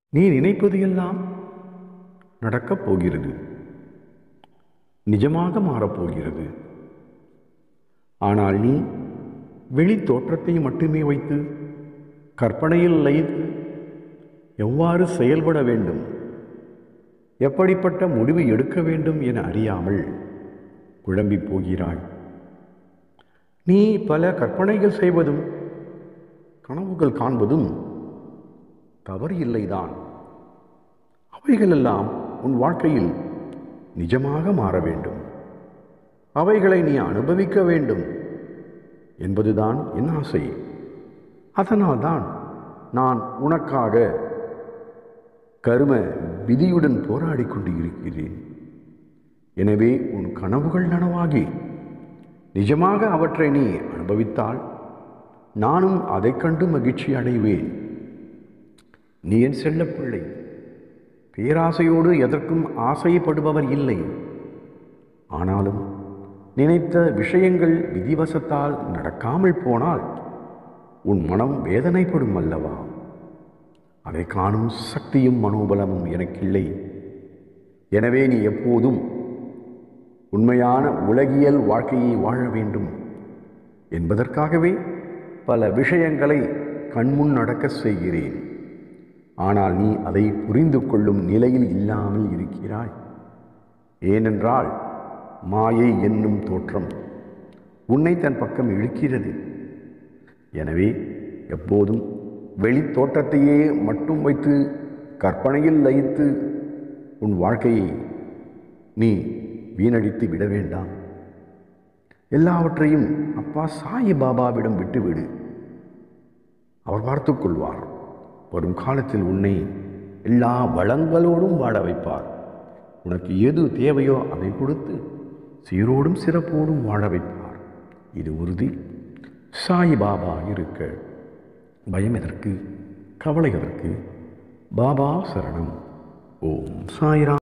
நீ நினைப்பது எல்லாம் நடக்கப் போகிறது நிஜமாக மாறப்போகிறது ஆனால் நீ வெளி தோற்றத்தை மட்டுமே வைத்து கற்பனையில் லயித்து எவ்வாறு செயல்பட வேண்டும் எப்படிப்பட்ட முடிவு எடுக்க வேண்டும் என அறியாமல் குழம்பி போகிறாய் நீ பல கற்பனைகள் செய்வதும் கனவுகள் காண்பதும் தவறு இல்லைதான் அவைகளெல்லாம் உன் வாழ்க்கையில் நிஜமாக மாற வேண்டும் அவைகளை நீ அனுபவிக்க வேண்டும் என்பதுதான் என் ஆசை அதனால்தான் நான் உனக்காக கரும விதியுடன் போராடி கொண்டு இருக்கிறேன் எனவே உன் கனவுகள் நனவாகி நிஜமாக அவற்றை நீ அனுபவித்தால் நானும் அதைக் கண்டு மகிழ்ச்சி அடைவேன் நீ என் செல்லப்பிள்ளை பேராசையோடு எதற்கும் ஆசைப்படுபவர் இல்லை ஆனாலும் நினைத்த விஷயங்கள் விதிவசத்தால் நடக்காமல் போனால் உன் மனம் வேதனைப்படும் அல்லவா அதை காணும் சக்தியும் மனோபலமும் எனக்கில்லை எனவே நீ எப்போதும் உண்மையான உலகியல் வாழ்க்கையை வாழ வேண்டும் என்பதற்காகவே பல விஷயங்களை கண்முன் நடக்க செய்கிறேன் ஆனால் நீ அதை புரிந்து கொள்ளும் நிலையில் இல்லாமல் இருக்கிறாய் ஏனென்றால் மாயை என்னும் தோற்றம் உன்னை தன் பக்கம் இழுக்கிறது எனவே எப்போதும் வெளி தோற்றத்தையே மட்டும் வைத்து கற்பனையில் லயித்து உன் வாழ்க்கையை நீ வீணடித்து விட வேண்டாம் எல்லாவற்றையும் அப்பா சாயி பாபாவிடம் விட்டுவிடு அவர் பார்த்துக் கொள்வார் வரும் காலத்தில் உன்னை எல்லா வளங்களோடும் வாழ வைப்பார் உனக்கு எது தேவையோ அதை கொடுத்து சீரோடும் சிறப்போடும் வாழ வைப்பார் இது உறுதி சாய் பாபா இருக்க பயம் எதற்கு கவலை எதற்கு பாபா சரணம் ஓம் சாய்ராம்